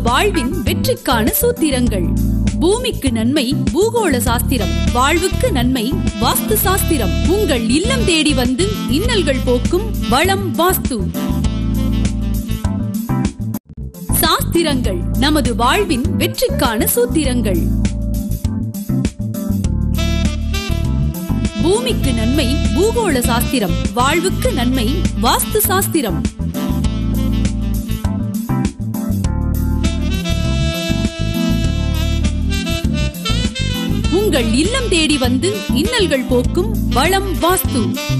வாழ்வின் வெற்றிக்கான சூத்திரங்கள் பூமிக்கு நன்மை பூகோள சாஸ்திரம் வாழ்வுக்கு நன்மை வாஸ்து சாஸ்திரம் உங்கள் இல்லம் தேடி வந்து இன்னல்கள் போக்கும் வளம் வாஸ்து சாஸ்திரங்கள் நமது வாழ்வின் வெற்றிக்கான சூத்திரங்கள் பூமிக்கு நன்மை பூகோள சாஸ்திரம் வாழ்வுக்கு நன்மை வாஸ்து சாஸ்திரம் உங்கள் இல்லம் தேடி வந்து இன்னல்கள் போக்கும் வளம் வாஸ்து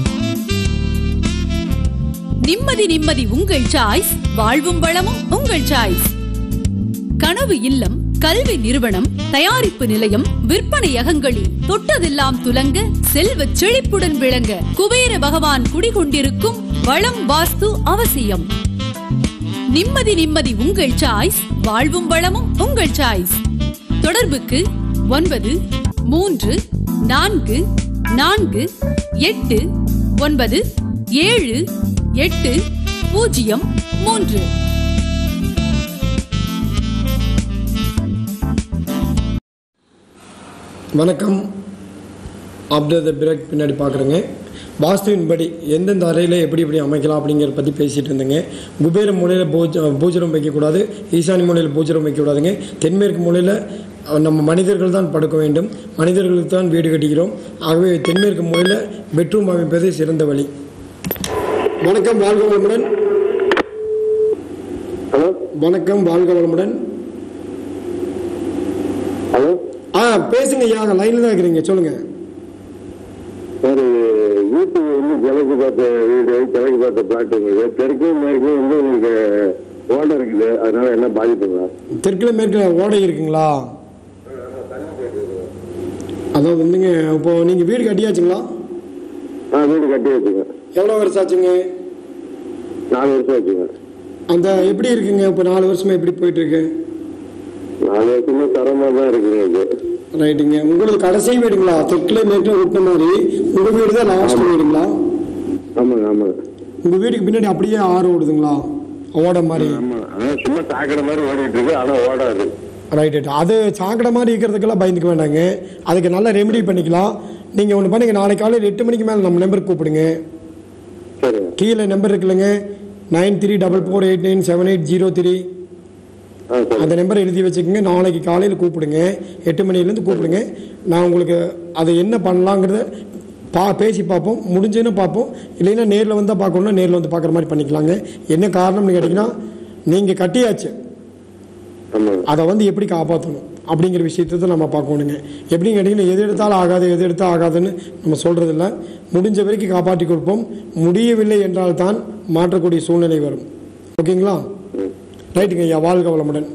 நிம்மதி நிம்மதி உங்கள் சாய்ஸ் வாழ்வும் வளமும் உங்கள் சாய்ஸ் கனவு இல்லம் கல்வி நிறுவனம் தயாரிப்பு நிலையம் விற்பனையகங்களில் தொட்டதெல்லாம் துலங்க செல்வச் செழிப்புடன் விளங்க குபேர பகவான் குடிகொண்டிருக்கும் வளம் வாஸ்து அவசியம் நிம்மதி நிம்மதி உங்கள் சாய்ஸ் வாழ்வும் வளமும் உங்கள் சாய்ஸ் தொடர்புக்கு ஒன்பது மூன்று நான்கு நான்கு எட்டு ஒன்பது ஏழு எட்டு பூஜ்ஜியம் மூன்று வணக்கம் ஆஃப்டர் த பிரேக் பின்னாடி பார்க்குறேங்க வாஸ்துவின்படி எந்தெந்த அறையில் எப்படி எப்படி அமைக்கலாம் அப்படிங்கிறத பற்றி பேசிகிட்டு இருந்தேங்க குபேர மூலையில் பூஜ பூஜரம் வைக்கக்கூடாது ஈசானி மூலையில் பூஜரம் வைக்கக்கூடாதுங்க தென்மேற்கு மூலையில் நம்ம மனிதர்கள் தான் படுக்க வேண்டும் மனிதர்களுக்கு தான் வீடு கட்டிக்கிறோம் ஆகவே தென்மேற்கு மூலையில் பெட்ரூம் அமைப்பது சிறந்த வழி வணக்கம் வாழ்க வளமுடன் ஹலோ வணக்கம் வாழ்க வளமுடன் ஹலோ ஆ பேசுங்க ஐயா லைனில் தான் இருக்கிறீங்க சொல்லுங்கள் சார் வீட்டு வந்து கிழக்கு பார்த்த வீடு கிழக்கு பார்த்த பிளாட் இருக்குது தெற்கும் மேற்கும் வந்து உங்களுக்கு ஓடை இருக்குது அதனால என்ன பாதிப்புங்களா தெற்கில் மேற்கில் ஓடை இருக்குங்களா அதாவது வந்துங்க இப்போ நீங்கள் வீடு கட்டியாச்சுங்களா ஆ வீடு கட்டி வச்சுங்க எவ்வளோ வருஷம் ஆச்சுங்க நாலு வருஷம் வச்சுங்க அந்த எப்படி இருக்குங்க இப்போ நாலு வருஷமா எப்படி போயிட்டு இருக்கு நாலு வருஷமா தரமாக தான் இருக்குங்க இது ரைட்டுங்க உங்களுக்கு கடைசி வீடுங்களா தெற்கில் மேற்கில் விட்ட மாதிரி உங்கள் வீடு தான் லாஸ்ட் வீடுங்களா ஆமாங்க ஆமாங்க உங்கள் வீட்டுக்கு பின்னாடி அப்படியே ஆறு ஓடுதுங்களா ஓட மாதிரி ஆமாம் அதான் சும்மா தாக்கட மாதிரி ஓடிட்டு இருக்கு ஆனால் ஓடாது ரைட் ரைட் அது சாக்கடை மாதிரி இருக்கிறதுக்கெல்லாம் பயந்துக்க வேண்டாங்க அதுக்கு நல்ல ரெமெடி பண்ணிக்கலாம் நீங்கள் ஒன்று பண்ணுங்க நாளைக்கு காலையில் எட்டு மணிக்கு மேலே நம்ம நம்பருக்கு கூப்பிடுங்க சரிங்க கீழே நம்பர் இருக்குல்லங்க nine three double four eight nine seven eight zero three ஆ சரி அந்த நம்பரை எழுதி வச்சுக்கோங்க நாளைக்கு காலையில் கூப்பிடுங்க எட்டு மணிலேருந்து கூப்பிடுங்க நான் உங்களுக்கு அதை என்ன பண்ணலாங்கிறத பா பேசி பார்ப்போம் முடிஞ்சுன்னு பார்ப்போம் இல்லைன்னா நேரில் வந்தால் பார்க்கணுன்னா நேரில் வந்து பார்க்குற மாதிரி பண்ணிக்கலாங்க என்ன காரணம்னு கேட்டிங்கன்னா நீங்கள் கட்டியாச்சு ஆமாங்க அதை வந்து எப்படி காப்பாற்றணும் அப்படிங்கிற விஷயத்தை தான் நம்ம பார்க்கணுங்க எப்படின்னு கேட்டிங்கன்னா எது எடுத்தாலும் ஆகாது எது எடுத்தால் ஆகாதுன்னு நம்ம சொல்கிறதில்ல முடிஞ்ச வரைக்கும் காப்பாற்றி கொடுப்போம் முடியவில்லை என்றால் தான் மாற்றக்கூடிய சூழ்நிலை வரும் ஓகேங்களா ரைட்டுங்க ஐயா வாழ்க வளமுடன்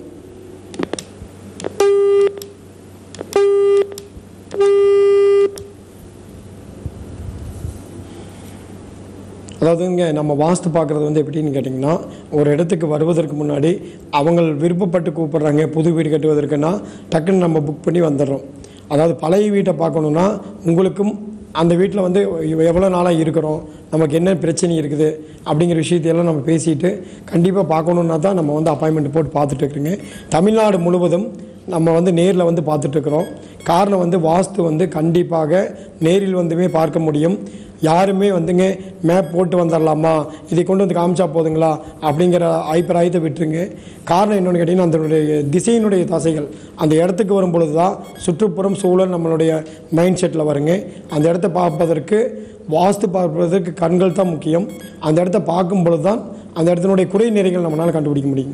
அதாவதுங்க நம்ம வாஸ்து பார்க்குறது வந்து எப்படின்னு கேட்டிங்கன்னா ஒரு இடத்துக்கு வருவதற்கு முன்னாடி அவங்க விருப்பப்பட்டு கூப்பிட்றாங்க புது வீடு கட்டுவதற்குன்னா டக்குன்னு நம்ம புக் பண்ணி வந்துடுறோம் அதாவது பழைய வீட்டை பார்க்கணுன்னா உங்களுக்கும் அந்த வீட்டில் வந்து எவ்வளோ நாளாக இருக்கிறோம் நமக்கு என்ன பிரச்சனை இருக்குது அப்படிங்கிற விஷயத்தையெல்லாம் நம்ம பேசிட்டு கண்டிப்பாக பார்க்கணுன்னா தான் நம்ம வந்து அப்பாயின்மெண்ட் போட்டு பார்த்துட்டு இருக்கிறோங்க தமிழ்நாடு முழுவதும் நம்ம வந்து நேரில் வந்து பார்த்துட்ருக்குறோம் காரணம் வந்து வாஸ்து வந்து கண்டிப்பாக நேரில் வந்துமே பார்க்க முடியும் யாருமே வந்துங்க மேப் போட்டு வந்துடலாமா இதை கொண்டு வந்து காமிச்சா போதுங்களா அப்படிங்கிற அபிப்பிராயத்தை விட்டுருங்க காரணம் என்னென்னு கேட்டிங்கன்னா அதனுடைய திசையினுடைய தசைகள் அந்த இடத்துக்கு வரும் பொழுது தான் சுற்றுப்புறம் சூழல் நம்மளுடைய மைண்ட் செட்டில் வருங்க அந்த இடத்த பார்ப்பதற்கு வாஸ்து பார்ப்பதற்கு கண்கள் தான் முக்கியம் அந்த இடத்த பார்க்கும் பொழுது தான் அந்த இடத்தினுடைய குறை நிறைகள் நம்மளால் கண்டுபிடிக்க முடியும்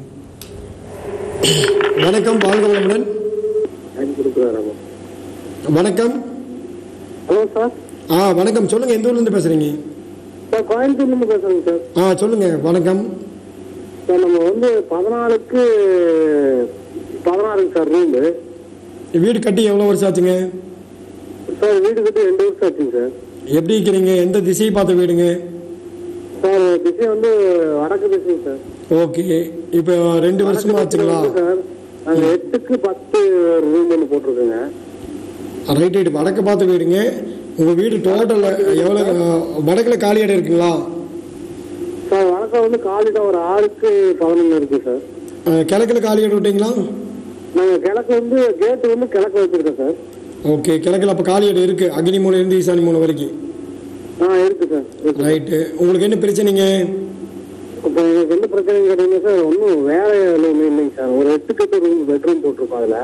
வணக்கம் வாழ்க வளமுடன் கொடுக்குறாராமா வணக்கம் ஹலோ சார் ஆ வணக்கம் சொல்லுங்கள் எந்த ஊர்லேருந்து பேசுகிறீங்க சார் கோயம்புத்தூர்லேருந்து பேசுகிறேங்க சார் ஆ சொல்லுங்கள் வணக்கம் சார் நம்ம வந்து பதினாலுக்கு பதினாறுங்க சார் ரூமு வீடு கட்டி எவ்வளோ வருஷம் ஆச்சுங்க சார் வீடு கட்டி ரெண்டு வருஷம் ஆச்சுங்க சார் எப்படி இருக்கிறீங்க எந்த திசையை பார்த்த வீடுங்க சார் திசை வந்து வடக்கு திசைங்க சார் ஓகே இப்போ ரெண்டு வருஷமா ஆச்சுங்களா வடக்கு திசை வந்து சார் நாங்கள் எட்டுக்கு பத்து ரூம் ஒன்று போட்டிருக்கோங்க ரைட் ரைட் வடக்கு பார்த்த வீடுங்க உங்கள் வீடு டோட்டல் எவ்வளோ வடக்கில் காலி இடம் இருக்குங்களா சார் வடக்க வந்து காலிடம் ஒரு ஆறுக்கு பதினொன்று இருக்கு சார் அஹ், கிழக்குல காலி இடம் விட்டீங்களா நாங்கள் கிழக்கு வந்து கேட்டு வந்து கிழக்கு வச்சிருக்கோம் சார் ஓகே கிழக்குல அப்போ காலி இடம் இருக்குது அக்னி மூலம் இருந்து ஈசானி மூலம் வரைக்கும் ஆ இருக்கு சார் இருக்கு. ரைட்டு உங்களுக்கு என்ன பிரச்சனைங்க இப்போ எனக்கு என்ன பிரச்சனைன்னு கேட்டீங்கன்னா சார் ஒன்றும் வேலை ஒன்றும் இல்லைங்க சார் ஒரு எட்டு கட்டு ரூம் பெட்ரூம் போட்டிருக்கோம் அதில்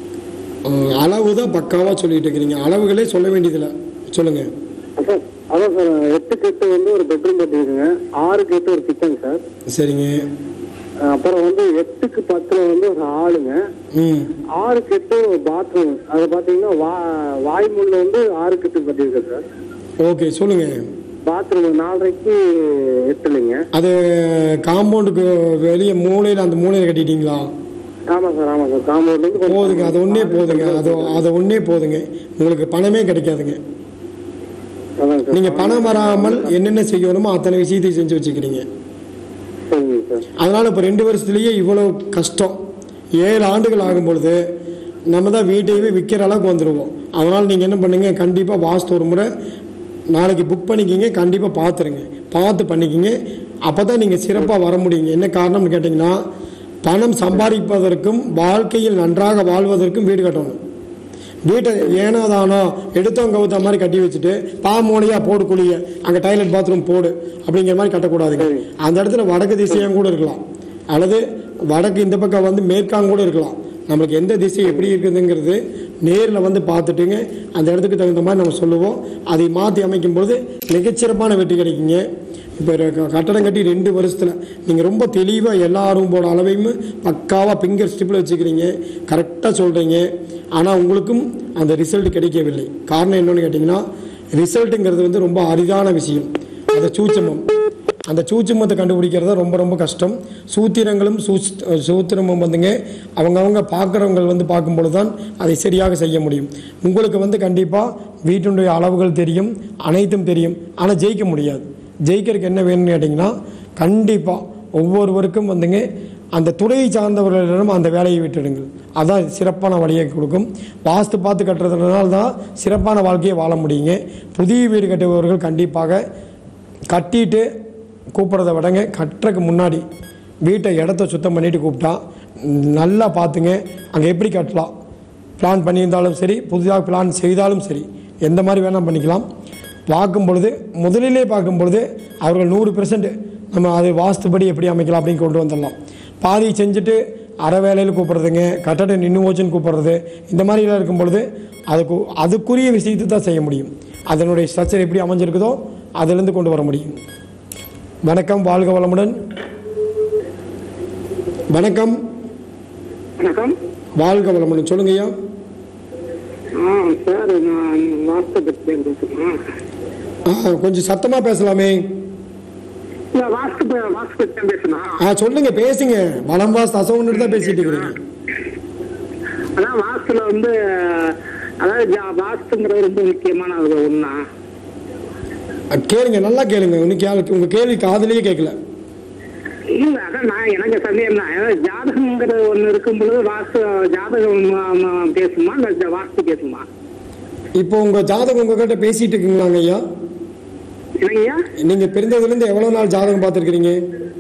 அஹ், அளவு தான் பக்காவாக சொல்லிட்டு இருக்கிறீங்க அளவுகளே சொல்ல வேண்டியதில்லை சொல்லுங்கள் சார் அதான் சார் எட்டு கட்டு வந்து ஒரு பெட்ரூம் கட்டிருக்குங்க ஆறு கட்டு ஒரு கிச்சன் சார் சரிங்க அப்புறம் வந்து எட்டுக்கு பத்துல வந்து ஒரு ஆளுங்க ம் ஆறு கட்டு ஒரு பாத்ரூம் அது பார்த்தீங்கன்னா வா வாய்மூலில் வந்து ஆறு கட்டு கட்டியிருக்கேன் சார் ஓகே சொல்லுங்கள் பாத்ரூம் நாலரைக்கு எட்டுலைங்க அது காம்பவுண்டுக்கு வெளியே மூலையில் அந்த மூலையில் கட்டிட்டீங்களா ஆமாம் சார் ஆமாம் சார் காம்பவுண்ட்லேருந்து போதுங்க அது ஒன்றே போதுங்க அது அது ஒன்றே போதுங்க உங்களுக்கு பணமே கிடைக்காதுங்க அதாங்க சார் நீங்கள் பணம் வராமல் என்னென்ன செய்யணுமோ அத்தனை விஷயத்தையும் செஞ்சு வச்சுக்கிறீங்க சரிங்க சார் அதனால் இப்போ ரெண்டு வருஷத்துலேயே இவ்வளோ கஷ்டம் ஏழு ஆண்டுகள் ஆகும் பொழுது நம்ம தான் வீட்டையவே விற்கிற அளவுக்கு வந்துடுவோம் அதனால் நீங்கள் என்ன பண்ணுங்க கண்டிப்பாக வாஸ்து ஒரு முறை நாளைக்கு புக் பண்ணிக்கிங்க கண்டிப்பாக பார்த்துருங்க பார்த்து பண்ணிக்கிங்க அப்போ தான் நீங்கள் சிறப்பாக வர முடியுங்க என்ன காரணம்னு கேட்டிங்கன்னா பணம் சம்பாதிப்பதற்கும் வாழ்க்கையில் நன்றாக வாழ்வதற்கும் வீடு கட்டணும் வீட்டை ஏனோ தானோ எடுத்தவங்க கவுத்த மாதிரி கட்டி வச்சுட்டு பாமோனையா போடு குழிய அங்கே டாய்லெட் பாத்ரூம் போடு அப்படிங்கிற மாதிரி கட்டக்கூடாதுங்க அந்த இடத்துல வடக்கு திசையாக கூட இருக்கலாம் அல்லது வடக்கு இந்த பக்கம் வந்து மேற்காங்க கூட இருக்கலாம் நம்மளுக்கு எந்த திசை எப்படி இருக்குதுங்கிறது நேரில் வந்து பார்த்துட்டுங்க அந்த இடத்துக்கு தகுந்த மாதிரி நம்ம சொல்லுவோம் அதை மாற்றி அமைக்கும் பொழுது மிகச்சிறப்பான வெற்றி கிடைக்குங்க இப்போ கட்டடம் கட்டி ரெண்டு வருஷத்தில் நீங்கள் ரொம்ப தெளிவாக எல்லா ரூம்போட அளவையும் பக்காவாக ஃபிங்கர் ஸ்டிப்பில் வச்சுக்கிறீங்க கரெக்டாக சொல்கிறீங்க ஆனால் உங்களுக்கும் அந்த ரிசல்ட் கிடைக்கவில்லை காரணம் என்னன்னு கேட்டிங்கன்னா ரிசல்ட்டுங்கிறது வந்து ரொம்ப அரிதான விஷயம் அந்த சூட்சமம் அந்த சூட்சமத்தை கண்டுபிடிக்கிறது ரொம்ப ரொம்ப கஷ்டம் சூத்திரங்களும் சூச் சூத்திரமும் வந்துங்க அவங்கவங்க பார்க்குறவங்க வந்து பார்க்கும்பொழுது தான் அதை சரியாக செய்ய முடியும் உங்களுக்கு வந்து கண்டிப்பாக வீட்டினுடைய அளவுகள் தெரியும் அனைத்தும் தெரியும் ஆனால் ஜெயிக்க முடியாது ஜெயிக்கிறதுக்கு என்ன வேணும்னு கேட்டிங்கன்னா கண்டிப்பாக ஒவ்வொருவருக்கும் வந்துங்க அந்த துறையை சார்ந்தவர்களிடம் அந்த வேலையை விட்டுடுங்கள் அதான் சிறப்பான வழியை கொடுக்கும் வாஸ்து பார்த்து கட்டுறதுனால தான் சிறப்பான வாழ்க்கையை வாழ முடியுங்க புதிய வீடு கட்டுபவர்கள் கண்டிப்பாக கட்டிட்டு கூப்பிட்றத விடங்க கட்டுறதுக்கு முன்னாடி வீட்டை இடத்த சுத்தம் பண்ணிட்டு கூப்பிட்டா நல்லா பார்த்துங்க அங்கே எப்படி கட்டலாம் பிளான் பண்ணியிருந்தாலும் சரி புதிதாக பிளான் செய்தாலும் சரி எந்த மாதிரி வேணால் பண்ணிக்கலாம் பார்க்கும் பொழுது முதலிலே பார்க்கும் பொழுது அவர்கள் நூறு பெர்சன்ட் நம்ம அது வாஸ்துபடி எப்படி அமைக்கலாம் அப்படின்னு கொண்டு வந்துடலாம் பாதி செஞ்சுட்டு அரை வேலையில் கூப்பிட்றதுங்க கட்டடம் நின்று போச்சுன்னு கூப்பிட்றது இந்த மாதிரிலாம் இருக்கும் பொழுது அதுக்கு அதுக்குரிய விஷயத்தை தான் செய்ய முடியும் அதனுடைய ஸ்ட்ரக்சர் எப்படி அமைஞ்சிருக்குதோ அதிலிருந்து கொண்டு வர முடியும் வணக்கம் வாழ்க வளமுடன் வணக்கம் வணக்கம் வாழ்க வளமுடன் சொல்லுங்க ஐயா ஆ சார் நான் வாஸ்து பற்றி பேசுகிறேன் ஆ, கொஞ்சம் சத்தமாக பேசலாமே இல்லை வாஸ்து ப- வாஸ்து பற்றி பேசுனா ஆ சொல்லுங்க பேசுங்க வளம் வாஸ் அசவுன்னு தான் பேசிட்டு இருக்கிறீங்க அதான் வாஸ்துல வந்து அதாவது ஜா- வாஸ்துங்கிறது ரொம்ப முக்கியமான ஒரு ஒன்றா அ, கேளுங்க நல்லா கேளுங்க இன்னும் கேளு உங்க கேள்வி காதுலயே கேட்கல இல்ல அதான் நான் எனக்கு சந்தேகம் தான் அதாவது ஜாதகங்கிறது ஒண்ணு இருக்கும் பொழுது வாஸ்து ஜாதகம் ம- ம- பேசுமா இல்ல ஜ- வாஸ்து பேசுமா இப்போ உங்க ஜாதகம் உங்ககிட்ட பேசிட்டு இருக்குங்களாங்க ஐயா என்னங்கய்யா நீங்க பிறந்ததுலேருந்து எவ்வளவு நாள் ஜாதகம் பார்த்துருக்கிறீங்க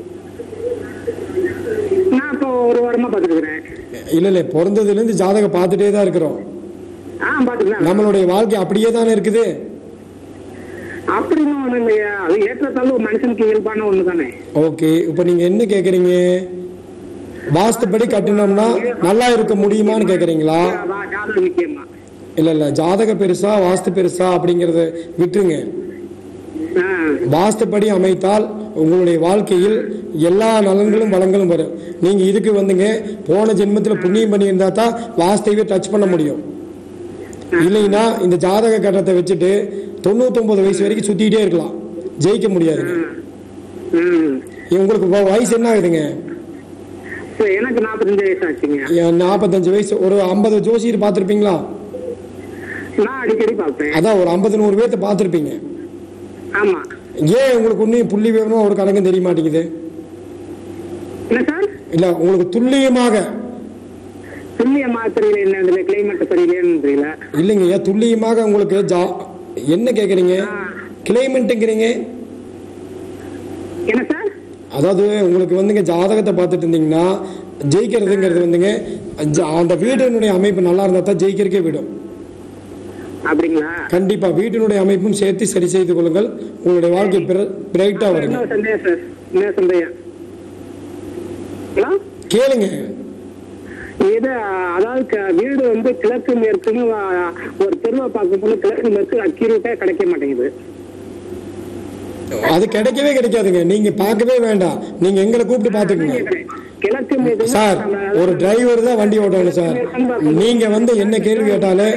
நான் இப்போ ஒரு வாரமா பாத்துக்கிறேன் இல்ல இல்ல பிறந்ததுலேருந்து ஜாதகம் பார்த்துட்டே தான் இருக்கிறோம் ஆ பாத்துக்கிறேன் நம்மளுடைய வாழ்க்கை அப்படியே தானே இருக்குது அப்படின்னு ஒண்ணு இல்லையா அது ஏற்றத்தாழ்வு ஒரு மனுஷனுக்கு இயல்பான ஒண்ணு தானே ஓகே இப்போ நீங்க என்ன கேக்குறீங்க வாஸ்துப்படி கட்டினோம்னா நல்லா இருக்க முடியுமான்னு கேக்குறீங்களா வா- ஜாதகம் முக்கியமா இல்ல இல்ல ஜாதக பெருசா வாஸ்து பெருசா அப்படிங்கறத விட்டுருங்க ஆ, வாஸ்துப்படி அமைத்தால் உங்களுடைய வாழ்க்கையில் எல்லா நலன்களும் வளங்களும் வரும் நீங்க இதுக்கு வந்துங்க போன ஜென்மத்துல புண்ணியம் பண்ணியிருந்தா தான் வாஸ்துவே டச் பண்ண முடியும் இல்லைன்னா இந்த ஜாதக கட்டத்தை வச்சுட்டு தொண்ணூத்தொன்பது வயசு வரைக்கும் சுத்திட்டே இருக்கலாம் ஜெயிக்க முடியாதுங்க ம். உங்களுக்கு இப்போ வயசு என்ன ஆகுதுங்க சரி, எனக்கு நாற்பத்தஞ்சு வயசு ஆச்சுங்க என் நாற்பத்தஞ்சு வயசு ஒரு ஐம்பது ஜோசியர் பார்த்துருப்பீங்களா நான் அடிக்கடி பார்ப்பேன் அதான் ஒரு ஐம்பது நூறு பேர்த்த பார்த்துருப்பீங்க ஆமா ஏன் உங்களுக்கு இன்னும் புள்ளி விவரமா ஒரு கணக்கும் தெரிய மாட்டேங்குது என்ன சார் இல்லை உங்களுக்கு துல்லியமாக துல்லியமா தெரியல என்ன இதுல கிளைமேட் சரியில்லைன்னு தெரியல இல்லைங்க ஐயா துல்லியமாக உங்களுக்கு ஜா என்ன கேட்குறீங்க கிளைமெண்ட்டுங்கிறீங்க என்ன சார் அதாவது உங்களுக்கு வந்துங்க ஜாதகத்தை பார்த்துட்டு இருந்தீங்கன்னா ஜெயிக்கிறதுங்கிறது வந்துங்க ஜ- அந்த வீட்டினுடைய அமைப்பு நல்லா இருந்தால் தான் ஜெயிக்கிறக்கே விடும் அப்படிங்களா கண்டிப்பாக வீட்டினுடைய அமைப்பும் சேர்த்து சரி செய்து கொள்ளுங்கள் உங்களுடைய வாழ்க்கை பிரைட்டாக வருங்க இன்னொரு சந்தேகம் சார் இன்னொரு சந்தேகம் ஹலோ கேளுங்க இது அதாவது க- வீடு வந்து கிழக்கு மேற்குன்னு ஆ, ஒரு தெருவை பார்க்கும்போது கிழக்கு மேற்கு அக்யூரேட்டா கிடைக்க மாட்டேங்குது அது கிடைக்கவே கிடைக்காதுங்க நீங்க பார்க்கவே வேண்டாம் நீங்க எங்களை கூப்பிட்டு பார்த்துக்குங்க கிழக்கு மேற்கு சார் ஒரு டிரைவர் தான் வண்டி ஓட்டணும் சார் நீங்க வந்து என்ன கேள்வி கேட்டாலே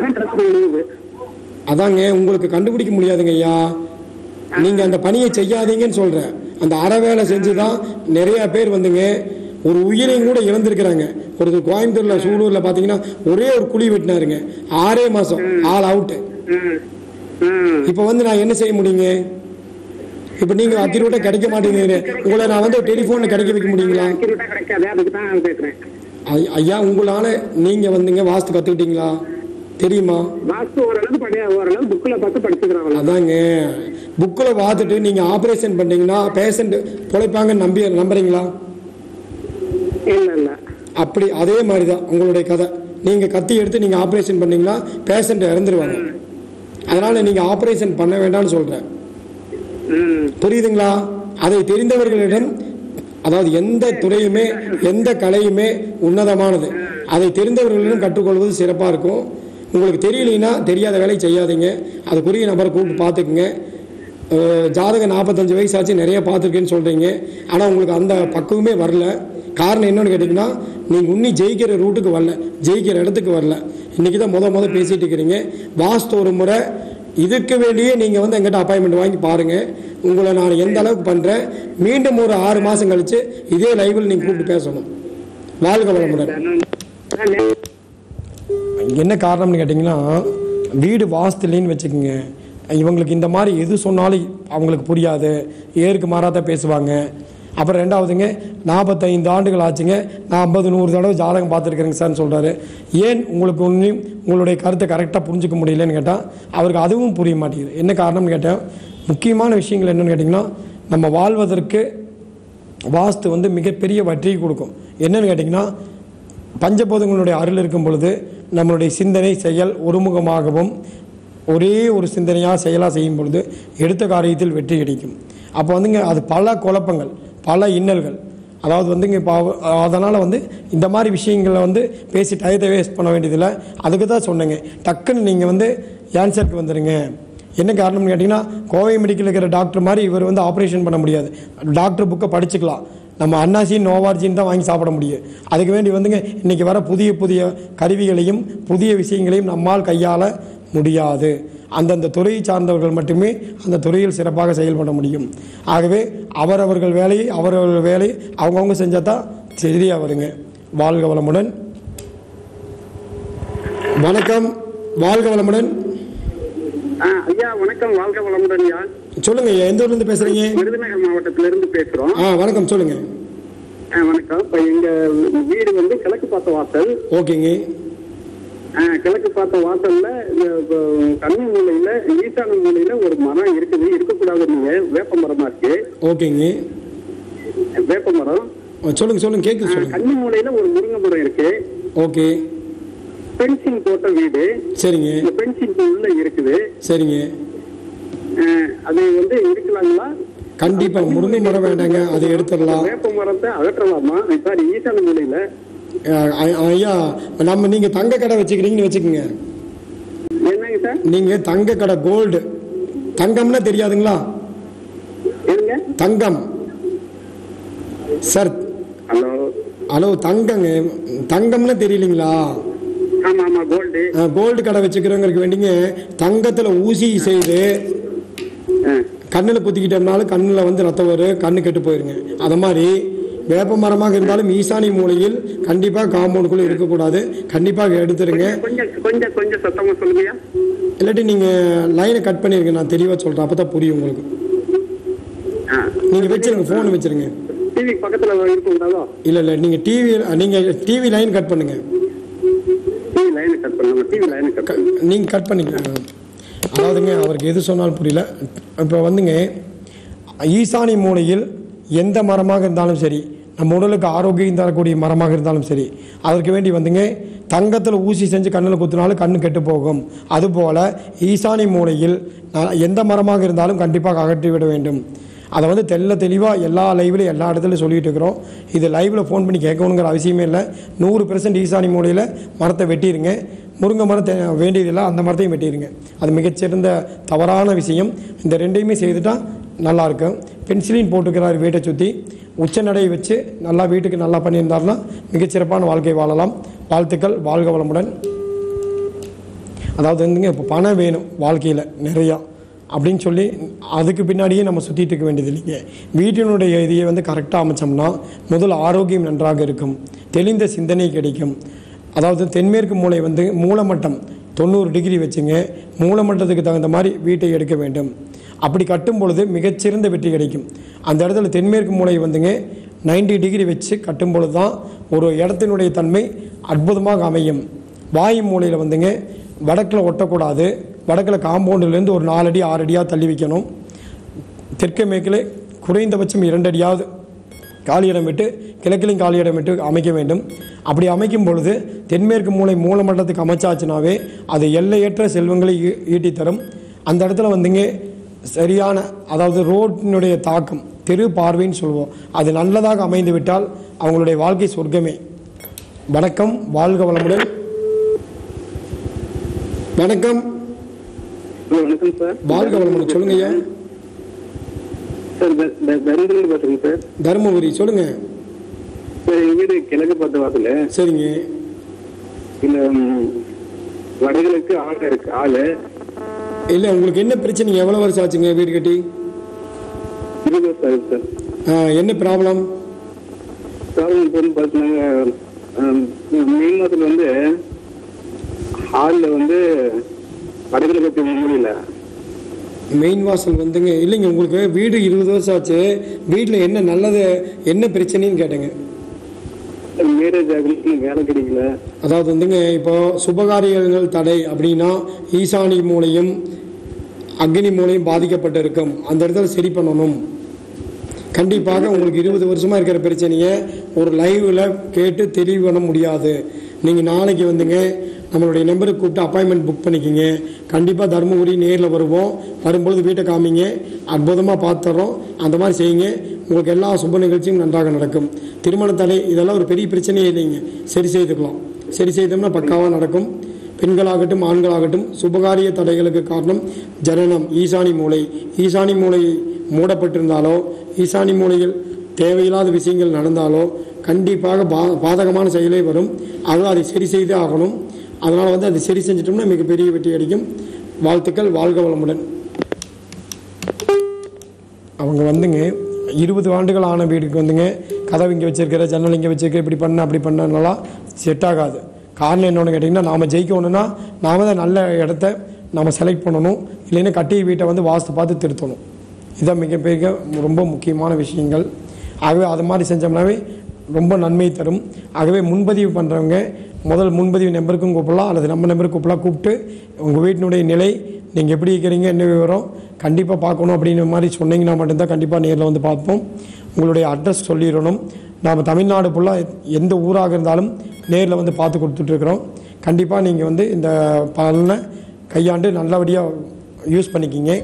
அதாங்க உங்களுக்கு கண்டுபிடிக்க முடியாதுங்க ஐயா நீங்க அந்த பணியை செய்யாதீங்கன்னு சொல்றேன் அந்த அரை வேலை செஞ்சு தான் நிறைய பேர் வந்துங்க ஒரு உயிரையும் கூட இழந்திருக்கிறாங்க ஒருத்தர் கோயம்புத்தூர்ல சூலூர்ல பாத்தீங்கன்னா ஒரே ஒரு குழி வெட்டினாருங்க ஆறே மாசம் ஆல் அவுட் ம் ம் இப்போ வந்து நான் என்ன செய்ய முடியுங்க இப்போ நீங்க அக்கிரூட்டா கிடைக்க மாட்டேங்குது உங்களை நான் வந்து டெலிஃபோன்ல கிடைக்க வைக்க முடியுங்களா அக்யூரேட்டா கிடைக்காது அதுக்கு தான் நான் பேசுறேன் ஐ- ஐயா உங்களால நீங்க வந்துங்க வாஸ்து கத்துக்கிட்டீங்களா தெரியுமா வாஸ்து ஓரளவு படி ஓரளவு புக்கில் பார்த்து படிச்சுக்கிறோம் அதாங்க புக்கில் பார்த்துட்டு நீங்கள் ஆப்ரேஷன் பண்ணீங்கன்னா பேஷண்ட் பிழைப்பாங்கன்னு நம்பி நம்புறீங்களா இல்ல இல்ல அப்படி அதே மாதிரி தான் உங்களுடைய கதை நீங்கள் கத்தி எடுத்து நீங்கள் ஆப்ரேஷன் பண்ணீங்கன்னா பேஷண்ட் இறந்துருவாங்க அதனால் நீங்கள் ஆப்ரேஷன் பண்ண வேண்டாம்னு சொல்கிறேன் ம் புரியுதுங்களா அதை தெரிந்தவர்களிடம் அதாவது எந்த துறையுமே எந்த கலையுமே உன்னதமானது அதை தெரிந்தவர்களிடம் கற்றுக்கொள்வது சிறப்பாக இருக்கும் உங்களுக்கு தெரியலைன்னா தெரியாத வேலையை செய்யாதீங்க அதுக்குரிய நபரை கூப்பிட்டு பார்த்துக்குங்க அஹ், ஜாதகம் நாற்பத்தஞ்சு வயசு ஆச்சு நிறைய பார்த்துருக்கேன்னு சொல்கிறீங்க ஆனால் உங்களுக்கு அந்த பக்குவமே வரல காரணம் என்னன்னு கேட்டிங்கன்னா நீங்கள் உன்னி ஜெயிக்கிற ரூட்டுக்கு வரல ஜெயிக்கிற இடத்துக்கு வரல இன்றைக்கி தான் முத முத பேசிகிட்டு இருக்கிறீங்க வாஸ்து ஒரு முறை இதுக்கு வேண்டியே நீங்கள் வந்து எங்கிட்ட அப்பாயின்மெண்ட் வாங்கி பாருங்கள் உங்களை நான் எந்த அளவுக்கு பண்ணுறேன் மீண்டும் ஒரு ஆறு மாதம் கழித்து இதே லைவில் நீங்கள் கூப்பிட்டு பேசணும் வாழ்க வளமுடன் என்ன காரணம்னு கேட்டிங்கன்னா வீடு வாஸ்து இல்லைன்னு வச்சுக்கோங்க இவங்களுக்கு இந்த மாதிரி எது சொன்னாலும் அவங்களுக்கு புரியாது ஏருக்கு மாறாதான் பேசுவாங்க அப்புறம் ரெண்டாவதுங்க நாற்பத்தைந்து ஆண்டுகள் ஆச்சுங்க நான் ஐம்பது நூறு தடவை ஜாதகம் பார்த்துருக்குறேங்க சார்னு சொல்கிறாரு ஏன் உங்களுக்கு ஒன்றையும் உங்களுடைய கருத்தை கரெக்டாக புரிஞ்சுக்க முடியலன்னு கேட்டால் அவருக்கு அதுவும் புரிய மாட்டேங்குது என்ன காரணம்னு கேட்டால் முக்கியமான விஷயங்கள் என்னென்னு கேட்டிங்கன்னா நம்ம வாழ்வதற்கு வாஸ்து வந்து மிகப்பெரிய வெற்றியை கொடுக்கும் என்னன்னு கேட்டிங்கன்னா பஞ்சபூதங்களுடைய அருள் இருக்கும் பொழுது நம்மளுடைய சிந்தனை செயல் ஒருமுகமாகவும் ஒரே ஒரு சிந்தனையாக செயலாக செய்யும் பொழுது எடுத்த காரியத்தில் வெற்றி கிடைக்கும் அப்போ வந்துங்க அது பல குழப்பங்கள் பல இன்னல்கள் அதாவது வந்துங்க இப்போ அதனால் வந்து இந்த மாதிரி விஷயங்களை வந்து பேசி டயத்தை வேஸ்ட் பண்ண வேண்டியதில்லை அதுக்கு தான் சொன்னேங்க டக்குன்னு நீங்கள் வந்து ஆன்சருக்கு வந்துடுங்க என்ன காரணம்னு கேட்டிங்கன்னா கோவை மெடிக்கல் இருக்கிற டாக்டர் மாதிரி இவர் வந்து ஆப்ரேஷன் பண்ண முடியாது டாக்டர் புக்கை படிச்சுக்கலாம் நம்ம அன்னாசின் நோவார்ஜின் தான் வாங்கி சாப்பிட முடியும் அதுக்கு வேண்டி வந்துங்க இன்றைக்கி வர புதிய புதிய கருவிகளையும் புதிய விஷயங்களையும் நம்மால் கையாள முடியாது அந்தந்த துறையை சார்ந்தவர்கள் மட்டுமே அந்த துறையில் சிறப்பாக செயல்பட முடியும் ஆகவே அவரவர்கள் வேலையை அவரவர்கள் வேலையை அவங்கவுங்க செஞ்சால் தான் சரியாக வருங்க வாழ்க வளமுடன் வணக்கம் வாழ்க வளமுடன் ஆ, ஐயா வணக்கம் வாழ்க வளமுடன் ஐயா சொல்லுங்க ஐயா, எந்த ஊர்லேருந்து பேசுகிறீங்க விருதுநகர் மாவட்டத்துல இருந்து பேசுறோம் ஆ வணக்கம் சொல்லுங்க ஆ, வணக்கம் இப்ப எங்க வீடு வந்து கிழக்கு பார்த்த வாசல் ஓகேங்க ஆ, கிழக்கு பார்த்த வாசல்ல இந்த, இப்ப, கன்னி மூலையில ஈசான மூலையில ஒரு மரம் இருக்குது இருக்கக்கூடாது நீங்க வேப்ப மரமா இருக்கு ஓகேங்க வேப்ப மரம் ஆ, சொல்லுங்க சொல்லுங்க கேட்குது சொல்லுங்க கன்னி மூலையில ஒரு முருங்கை மரம் இருக்கு ஓகே பென்சிங் போட்ட வீடு சரிங்க இந்த பென்சிங் உள்ள இருக்குது சரிங்க ஆ, அது வந்து இருக்கலாங்களா கண்டிப்பா முருங்கை மரம் வேண்டாங்க அதை எடுத்துடலாம் வேப்ப மரத்தை அகற்றலாமா சாரி ஈசான மூலையில ஆ, ஐ- ஐயா நம்ம நீங்க தங்க கடை வச்சுக்கிறீங்கன்னு வச்சுக்கோங்க என்னங்க சார் நீங்க தங்க கடை கோல்டு தங்கம்னா தெரியாதுங்களா இருங்க தங்கம் சார் ஹலோ ஹலோ தங்கங்க தங்கம்னா தெரியலீங்களா ஆமா ஆமா கோல்டு கோல்டு கடை வச்சுக்கிறவங்களுக்கு வேண்டிங்க தங்கத்தில் ஊசி செய்து கண்ணில் குத்திக்கிட்டோம்னாலும் கண்ணில் வந்து ரத்தம் வரும் கண்ணு கெட்டு போயிருங்க அதை மாதிரி வேப்ப மரமாக இருந்தாலும் ஈசானி மூலையில் கண்டிப்பாக காம்பவுண்டுக்குள்ளே இருக்கக்கூடாது கண்டிப்பாக எடுத்துருங்க கொஞ்சம் கொஞ்சம் கொஞ்சம் சத்தமா சொல்லுங்கய்யா இல்லாட்டி நீங்கள் லைனை கட் பண்ணிருங்க நான் தெளிவாக சொல்கிறேன் அப்போ தான் புரியும் உங்களுக்கு நீங்கள் வச்சிருங்க ஃபோன் வச்சிருங்க டிவி பக்கத்துல இருக்கக்கூடாதோ இல்லை இல்லை நீங்கள் டிவி நீங்கள் டிவி லைன் கட் பண்ணுங்கள் டிவி லைனை கட் பண்ணணும் டிவி லைனை கட் பண்ணணும் நீங்கள் கட் பண்ணிக்கலாம் அதாவதுங்க அவருக்கு எது சொன்னாலும் புரியல இப்போ வந்துங்க ஈசானி மூலையில் எந்த மரமாக இருந்தாலும் சரி நம்ம உடலுக்கு ஆரோக்கியம் தரக்கூடிய மரமாக இருந்தாலும் சரி அதற்கு வேண்டி வந்துங்க தங்கத்தில் ஊசி செஞ்சு கண்ணில் குத்தினாலும் கண்ணு கெட்டு போகும் அதுபோல் ஈசானி மூலையில் நான் எந்த மரமாக இருந்தாலும் கண்டிப்பாக அகற்றி விட வேண்டும் அதை வந்து தெல்ல தெளிவாக எல்லா லைவ்லையும் எல்லா இடத்துலையும் சொல்லிட்டு இருக்கிறோம் இது லைவில் ஃபோன் பண்ணி கேட்கணுங்கிற அவசியமே இல்லை நூறு பெர்சன்ட் ஈசானி மூலையில் மரத்தை வெட்டிடுங்க முருங்கை மரத்தை வேண்டியதில்லை அந்த மரத்தையும் வெட்டிடுங்க அது மிகச்சிறந்த தவறான விஷயம் இந்த ரெண்டையுமே செய்துட்டா நல்லா இருக்கும் பென்சிலின் போட்டுக்கிறார் வீட்டை சுற்றி உச்ச நடை வச்சு நல்லா வீட்டுக்கு நல்லா பண்ணியிருந்தாருன்னா மிகச்சிறப்பான வாழ்க்கை வாழலாம் வாழ்த்துக்கள் வாழ்க வளமுடன் அதாவது வந்துங்க இப்போ பணம் வேணும் வாழ்க்கையில் நிறையா அப்படின்னு சொல்லி அதுக்கு பின்னாடியே நம்ம சுற்றிட்டு இருக்க வேண்டியது இல்லைங்க வீட்டினுடைய இதையை வந்து கரெக்டாக அமைச்சோம்னா முதல் ஆரோக்கியம் நன்றாக இருக்கும் தெளிந்த சிந்தனை கிடைக்கும் அதாவது தென்மேற்கு மூளை வந்து மூலமட்டம் தொண்ணூறு டிகிரி வச்சுங்க மூலமட்டத்துக்கு தகுந்த மாதிரி வீட்டை எடுக்க வேண்டும் அப்படி கட்டும் பொழுது மிகச்சிறந்த வெற்றி கிடைக்கும் அந்த இடத்துல தென்மேற்கு மூளை வந்துங்க 90 டிகிரி வச்சு கட்டும் பொழுது தான் ஒரு இடத்தினுடைய தன்மை அற்புதமாக அமையும் வாயு மூலையில் வந்துங்க வடக்கில் ஒட்டக்கூடாது வடக்கில் காம்பவுண்டுலேருந்து ஒரு நாலு அடி ஆறு அடியாக தள்ளி வைக்கணும் தெற்கு மேற்கில் குறைந்தபட்சம் இரண்டு அடியாவது காலியிடம் விட்டு கிழக்கிலும் காலியிடம் விட்டு அமைக்க வேண்டும் அப்படி அமைக்கும் பொழுது தென்மேற்கு மூலை மூலமட்டத்துக்கு அமைச்சாச்சுனாவே அது எல்லையற்ற செல்வங்களை ஈ- ஈட்டித் தரும் அந்த இடத்துல வந்துங்க சரியான அதாவது ரோட்டினுடைய தாக்கம் தெரு பார்வைன்னு சொல்லுவோம் அது நல்லதாக அமைந்து விட்டால் அவங்களுடைய வாழ்க்கை சொர்க்கமே வணக்கம் வாழ்க வளமுடன் வணக்கம் ஹலோ வணக்கம் சார் வாழ்க வளமுடன் சொல்லுங்க ஐயா சார் த- த- தருமபுரியில் பேசுறேங்க சார் தருமபுரி சொல்லுங்க சார் எங்க வீடு கிழக்கு பார்த்த வாசல சரிங்க இந்த ம், வடகிழக்கு ஆள் இருக்கு ஆளு இல்லை உங்களுக்கு என்ன பிரச்சனை எவ்வளோ வருஷம் ஆச்சுங்க வீடு கட்டி இருபது வருஷம் ஆகுது சார் ஆ, என்ன ப்ராப்ளம் ப்ராப்ளம் இப்போ வந்து பார்த்தீங்கன்னா மே மாதத்துல வந்து ஹாலில் வந்து வடகிழக்கு மூலையில் மெயின் வாசல் வந்துங்க இல்லைங்க உங்களுக்கு வீடு இருபது வருஷம் ஆச்சு வீட்டில் என்ன நல்லது என்ன பிரச்சனைன்னு கேட்டேங்க மேரேஜ் ஆகணும் வேலை கிடைக்கல அதாவது வந்துங்க இப்போ சுபகாரியங்கள் தடை அப்படின்னா ஈசானி மூலையும் அக்னி மூலையும் பாதிக்கப்பட்டிருக்கும் அந்த இடத்துல சரி பண்ணணும் கண்டிப்பாக உங்களுக்கு இருபது வருஷமாக இருக்கிற பிரச்சனையை ஒரு லைவில் கேட்டு தெளிவு பண்ண முடியாது நீங்கள் நாளைக்கு வந்துங்க நம்மளுடைய நம்பருக்கு கூப்பிட்டு அப்பாயின்மெண்ட் புக் பண்ணிக்கிங்க கண்டிப்பாக தருமபுரி நேரில் வருவோம் வரும்பொழுது வீட்டை காமிங்க அற்புதமாக பார்த்துறோம் அந்த மாதிரி செய்யுங்க உங்களுக்கு எல்லா சுப நிகழ்ச்சியும் நன்றாக நடக்கும் திருமண தடை இதெல்லாம் ஒரு பெரிய பிரச்சனையே இல்லைங்க சரி செய்துக்கலாம் சரி செய்தோம்னா பக்காவாக நடக்கும் பெண்களாகட்டும் ஆண்களாகட்டும் சுபகாரிய தடைகளுக்கு காரணம் ஜனனம் ஈசானி மூளை ஈசானி மூளை மூடப்பட்டிருந்தாலோ ஈசானி மூலையில் தேவையில்லாத விஷயங்கள் நடந்தாலோ கண்டிப்பாக பா பாதகமான செயலே வரும் ஆக அதை சரி செய்தே ஆகணும் அதனால் வந்து அதை சரி செஞ்சிட்டோம்னா மிகப்பெரிய வெற்றி அடிக்கும் வாழ்த்துக்கள் வாழ்க வளமுடன் அவங்க வந்துங்க இருபது ஆண்டுகள் ஆன வீடுக்கு வந்துங்க கதவு இங்கே வச்சிருக்கிற ஜன்னல் இங்கே வச்சிருக்க இப்படி பண்ண அப்படி பண்ணனாலாம் செட் ஆகாது காரணம் என்னன்னு கேட்டிங்கன்னா நாம் ஜெயிக்கணும்னா நாம தான் நல்ல இடத்த நாம் செலக்ட் பண்ணணும் இல்லைன்னா கட்டிய வீட்டை வந்து வாஸ்து பார்த்து திருத்தணும் இதான் மிகப்பெரிய ரொம்ப முக்கியமான விஷயங்கள் ஆகவே அது மாதிரி செஞ்சோம்னாவே ரொம்ப நன்மை தரும் ஆகவே முன்பதிவு பண்ணுறவங்க முதல் முன்பதிவு நம்பருக்கும் கூப்பிடலாம் அல்லது நம்ம நம்பருக்கு கூப்பிடலாம் கூப்பிட்டு உங்கள் வீட்டினுடைய நிலை நீங்கள் எப்படி இருக்கிறீங்க என்ன விவரம் கண்டிப்பாக பார்க்கணும் அப்படிங்கிற மாதிரி சொன்னீங்கன்னா மட்டும்தான் கண்டிப்பாக நேரில் வந்து பார்ப்போம் உங்களுடைய அட்ரஸ் சொல்லிடணும் நாம் தமிழ்நாடு ஃபுல்லாக எந்த ஊராக இருந்தாலும் நேரில் வந்து பார்த்து கொடுத்துட்ருக்குறோம் கண்டிப்பாக நீங்கள் வந்து இந்த பலனை கையாண்டு நல்லபடியாக யூஸ் பண்ணிக்கிங்க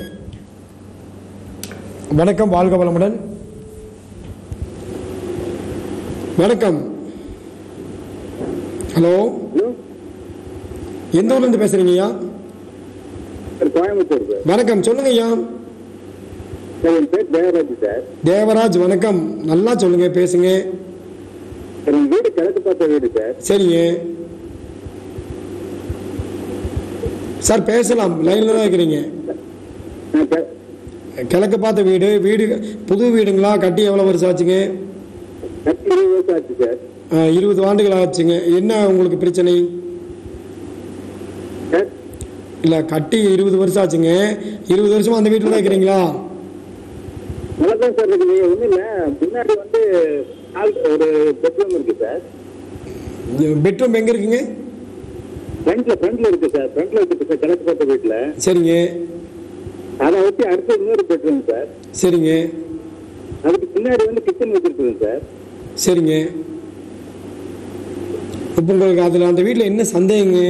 வணக்கம் வாழ்க வளமுடன் வணக்கம் ஹலோ எந்த ஊர்லேருந்து பேசுகிறீங்க ஐயா சார் கோயம்புத்தூர் சார் வணக்கம் சொல்லுங்க ஐயா சார் என் பேர் தேவராஜ் சார் தேவராஜ் வணக்கம் நல்லா சொல்லுங்க பேசுங்க சார் என் வீடு கிழக்கு பார்த்த வீடு சார் சரிங்க சார் பேசலாம் லைனில் தான் இருக்கிறீங்க நான் கெ- கிழக்கு பார்த்த வீடு வீடு புது வீடுங்களா கட்டி எவ்வளோ வருஷம் ஆச்சுங்க கட்டி இருபது வருஷம் ஆச்சு சார் ஆ, இருபது ஆண்டுகள் ஆச்சுங்க என்ன உங்களுக்கு பிரச்சனை சார் இல்லை கட்டி இருபது வருஷம் ஆச்சுங்க இருபது வருஷமா அந்த வீட்டில் தான் இருக்கிறீங்களா நல்லா தான் சார் இருக்குது ஒன்றும் இல்லை முன்னாடி வந்து ஹால் ஒரு பெட்ரூம் இருக்கு சார் பெட்ரூம் எங்கே இருக்குங்க ஃப்ரண்ட்ல ஃப்ரண்ட்ல இருக்கு சார் ஃப்ரண்ட்ல இருக்கு சார் கிழக்கு பார்த்த வீட்டில் சரிங்க அதை ஒட்டி அடுத்து இன்னொரு பெட்ரூம் சார் சரிங்க அதுக்கு பின்னாடி வந்து கிச்சன் வச்சிருக்குது சார் சரிங்க இப்போ உங்களுக்கு அதில் அந்த வீட்டில் என்ன சந்தேகங்க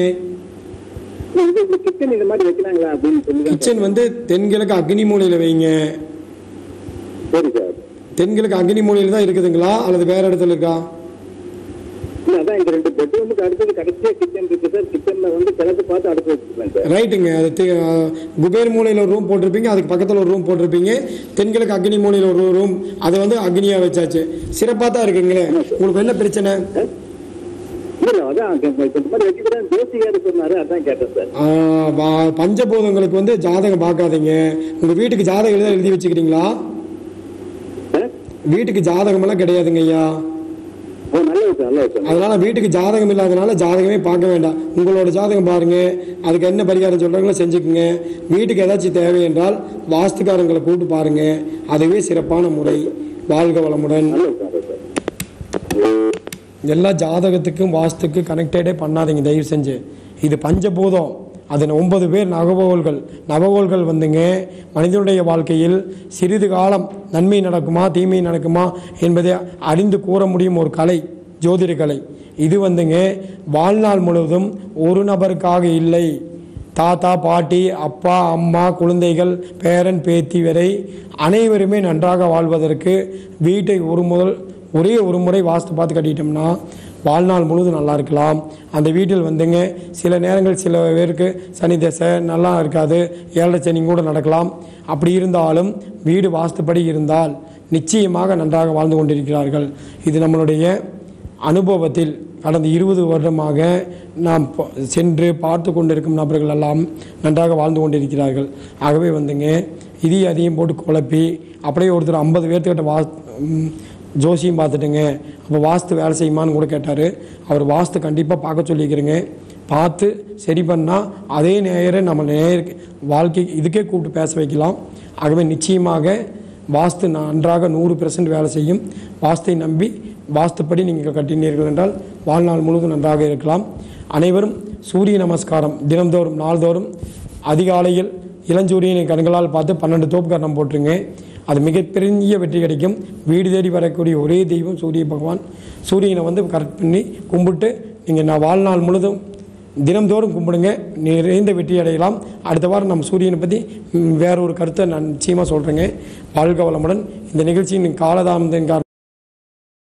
இது இந்த கிச்சன் இந்த மாதிரி வைக்கிறாங்களா அப்படின்னு சொல்லி தான் கிச்சன் வந்து தென்கிழக்கு அக்னி மூலையில் வைங்க சரி சார் தென்கிழக்கு அக்னி மூலையில் தான் இருக்குதுங்களா அல்லது வேற இடத்துல இருக்கா இல்ல அதான் இந்த ரெண்டு பெட்ரூமுக்கு அடுத்தது கடைசியா கிச்சன் இருக்கு சார் கிச்சன்ல வந்து கிழக்கு பார்த்து அடுப்பு வச்சுருக்கேன் சார் ரைட்டுங்க அது தெ- அஹ், குபேர் மூலையில் ஒரு ரூம் போட்டிருப்பீங்க அதுக்கு பக்கத்தில் ஒரு ரூம் போட்டிருப்பீங்க தென்கிழக்கு அக்னி மூலையில் ஒரு ரூம் அதை வந்து அக்னியாக வச்சாச்சு சிறப்பாக தான் இருக்குங்களே உங்களுக்கு என்ன பிரச்சனை இல்ல அதான் இப்ப இந்த மாதிரி வைக்கிறேன் ஜோசியாரு சொன்னாரு அதான் கேட்டேன் சார் ஆஹ், வா- பஞ்சபூதங்களுக்கு வந்து ஜாதகம் பார்க்காதீங்க உங்கள் வீட்டுக்கு ஜாதகம் எழுத எழுதி வச்சுக்கிறீங்களா ஆ? வீட்டுக்கு ஜாதகமெல்லாம் கிடையாதுங்க ஐயா ஓ நல்லது சார் நல்லது சார் அதனால வீட்டுக்கு ஜாதகம் இல்லாதனால ஜாதகமே பார்க்க வேண்டாம் உங்களோட ஜாதகம் பாருங்க அதுக்கு என்ன பரிகாரம் சொல்றாங்களோ செஞ்சுக்குங்க வீட்டுக்கு ஏதாச்சும் தேவை என்றால் வாஸ்துக்காரங்களை கூப்பிட்டு பாருங்க அதுவே சிறப்பான முறை வாழ்க வளமுடன் நல்லது சார் நல்லது சார் எல்லா ஜாதகத்துக்கும் வாஸ்துக்கு கனெக்டடே பண்ணாதீங்க தயவு செஞ்சு இது பஞ்சபூதம் அது ஒன்பது பேர் நவகோள்கள் நவகோள்கள் வந்துங்க மனிதனுடைய வாழ்க்கையில் சிறிது காலம் நன்மை நடக்குமா தீமை நடக்குமா என்பதை அறிந்து கூற முடியும் ஒரு கலை ஜோதிட கலை இது வந்துங்க வாழ்நாள் முழுவதும் ஒரு நபருக்காக இல்லை தாத்தா பாட்டி அப்பா அம்மா குழந்தைகள் பேரன் பேத்தி வரை அனைவருமே நன்றாக வாழ்வதற்கு வீட்டை ஒரு முதல் ஒரே ஒரு முறை வாஸ்து பார்த்து கட்டிட்டோம்னா வாழ்நாள் முழுவதும் நல்லா இருக்கலாம் அந்த வீட்டில் வந்துங்க சில நேரங்கள் சில பேருக்கு சனி தசை நல்லா இருக்காது ஏழரை சனி கூட நடக்கலாம் அப்படி இருந்தாலும் வீடு வாஸ்துப்படி இருந்தால் நிச்சயமாக நன்றாக வாழ்ந்து கொண்டிருக்கிறார்கள் இது நம்மளுடைய அனுபவத்தில் கடந்த இருபது வருடமாக நாம் ப- சென்று பார்த்து கொண்டிருக்கும் நபர்கள் எல்லாம் நன்றாக வாழ்ந்து கொண்டிருக்கிறார்கள் ஆகவே வந்துங்க இதையும் அதையும் போட்டு குழப்பி அப்படியே ஒருத்தர் ஐம்பது பேர்த்துக்கிட்ட வா ம், ஜோசியம் பார்த்துட்டுங்க அப்போ வாஸ்து வேலை செய்யுமான்னு கூட கேட்டார் அவர் வாஸ்து கண்டிப்பாக பார்க்க சொல்லிக்கிறேங்க பார்த்து சரி பண்ணால் அதே நேரம் நம்ம நேர் வாழ்க்கை இதுக்கே கூப்பிட்டு பேச வைக்கலாம் ஆகவே நிச்சயமாக வாஸ்து நன்றாக நூறு பெர்சன்ட் வேலை செய்யும் வாஸ்தை நம்பி வாஸ்துப்படி நீங்கள் கட்டினீர்கள் என்றால் வாழ்நாள் முழுவதும் நன்றாக இருக்கலாம் அனைவரும் சூரிய நமஸ்காரம் தினந்தோறும் நாள்தோறும் அதிகாலையில் இளஞ்சூரியனை கண்களால் பார்த்து பன்னெண்டு தோப்புக்காரணம் போட்டுருங்க அது மிகப்பெரிய வெற்றி கிடைக்கும் வீடு தேடி வரக்கூடிய ஒரே தெய்வம் சூரிய பகவான் சூரியனை வந்து கரெக்ட் பண்ணி கும்பிட்டு நீங்கள் நான் வாழ்நாள் முழுதும் தினம்தோறும் கும்பிடுங்க நிறைந்த வெற்றி அடையலாம் அடுத்த வாரம் நம்ம சூரியனை பற்றி ம், வேற ஒரு கருத்தை நான் நிச்சயமாக சொல்கிறேங்க வாழ்க வளமுடன் இந்த நிகழ்ச்சியின் காலதாமதம் காரணம்